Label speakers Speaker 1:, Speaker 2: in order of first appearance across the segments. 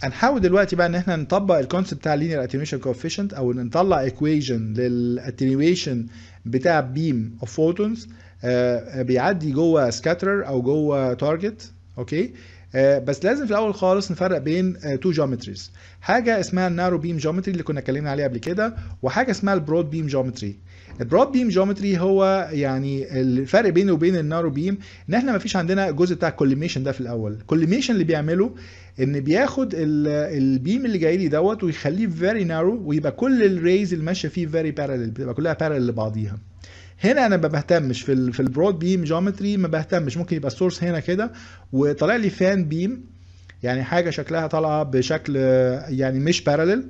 Speaker 1: هنحاول دلوقتي بقى ان احنا نطبق الكونسيبت بتاع اللينير اتنيويشن كوفيشنت او نطلع ايكويشن للاتنيويشن بتاع بيم اوف فوتونز بيعدي جوه سكاترر او جوه تارجت اوكي آه، بس لازم في الاول خالص نفرق بين تو جيومتريز حاجه اسمها النارو بيم جيومتري اللي كنا اتكلمنا عليها قبل كده وحاجه اسمها البرود بيم جيومتري البرود بيم جيومتري هو يعني الفرق بينه وبين النارو بيم ان احنا ما فيش عندنا الجزء بتاع الكوليميشن ده في الاول الكوليميشن اللي بيعمله ان بياخد ال- البيم اللي جاي لي دوت ويخليه فيري نارو ويبقى كل الريز اللي ماشيه فيه فيري بارallel بتبقى كلها بارallel لبعضيها هنا انا ما بهتمش في ال في البرود بيم جيومتري ما بهتمش ممكن يبقى السورس هنا كده وطالع لي فان بيم يعني حاجه شكلها طالعه بشكل آه، يعني مش بارالل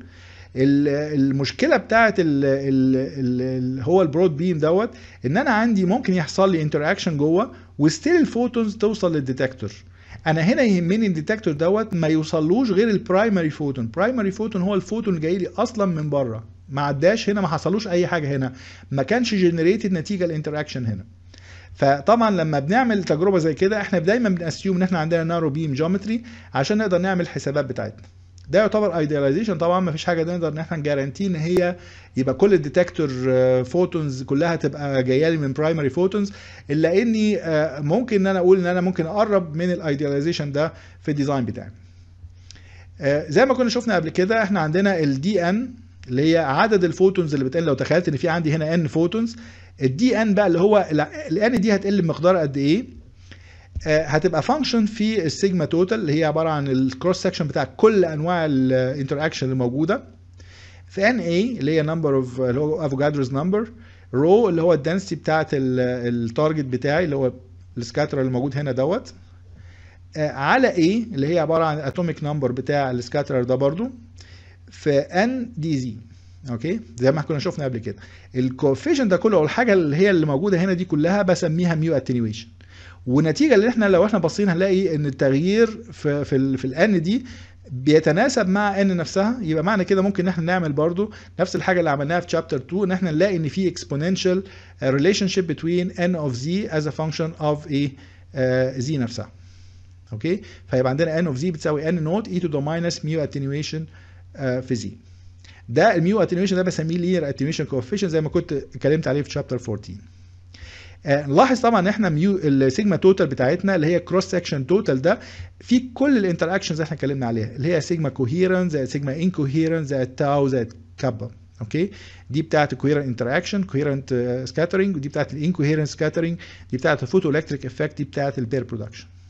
Speaker 1: المشكله بتاعت ال ال ال ال هو البرود بيم دوت ان انا عندي ممكن يحصل لي انتراكشن جوه وستيل الفوتونز توصل للديتكتور انا هنا يهمني الديتكتور دوت ما يوصلوش غير البرايمري فوتون برايمري فوتون هو الفوتون اللي جاي لي اصلا من بره ما عداش هنا ما حصلوش اي حاجه هنا ما كانش جنريتد نتيجه الانتراكشن هنا فطبعا لما بنعمل تجربه زي كده احنا دايما بنأسيوم ان احنا عندنا نارو بيم جيومتري عشان نقدر نعمل الحسابات بتاعتنا ده يعتبر ايدياليزيشن طبعا ما فيش حاجه نقدر ان احنا نجارانتي ان هي يبقى كل الديتكتور فوتونز كلها تبقى جايه لي من برايمري فوتونز الا اني آه، ممكن ان انا اقول ان انا ممكن اقرب من الايدياليزيشن ده في الديزاين بتاعي آه، زي ما كنا شفنا قبل كده احنا عندنا الدي ان اللي هي عدد الفوتونز اللي بتقل لو تخيلت ان في عندي هنا ان فوتونز الدي ان بقى اللي هو الان دي هتقل بمقدار قد ايه آه، هتبقى فانكشن في السيجما توتال اللي هي عباره عن الكروس سكشن بتاع كل انواع الانتراكشن اللي موجوده في ان اي اللي هي نمبر اوف اللي هو افوجادروز نمبر رو اللي هو الدنسيتي بتاعت التارجت بتاعي اللي هو السكاتر اللي موجود هنا دوت آه، على ايه اللي هي عباره عن اتوميك نمبر بتاع السكاترر ده برضو في ان دي زي اوكي زي ما كنا شفنا قبل كده الكوفيشن ده كله او الحاجه اللي هي اللي موجوده هنا دي كلها بسميها ميو اتنيويشن ونتيجه اللي احنا لو احنا باصين هنلاقي ان التغيير في في ال في الان دي بيتناسب مع ان نفسها يبقى معنى كده ممكن ان احنا نعمل برضو نفس الحاجه اللي عملناها في شابتر 2 ان احنا نلاقي ان في exponential relationship between n of z as a function of a uh, z نفسها اوكي فيبقى عندنا n of z بتساوي n نوت e to the minus mu attenuation uh, في z ده الميو اتنيويشن ده بسميه لينير اتنيويشن كوفيشن زي ما كنت اتكلمت عليه في شابتر 14 آه، نلاحظ طبعا ان احنا ميو السيجما توتال بتاعتنا اللي هي كروس سكشن توتال ده في كل الانتراكشنز اللي احنا اتكلمنا عليها اللي هي سيجما كوهيرنت زائد سيجما انكوهيرنت زائد تاو زائد كابا اوكي دي بتاعت الكوهيرنت انتراكشن كوهيرنت سكاترنج ودي بتاعت الانكوهيرنت سكاترنج دي بتاعت الفوتو الكتريك افكت دي بتاعت البير برودكشن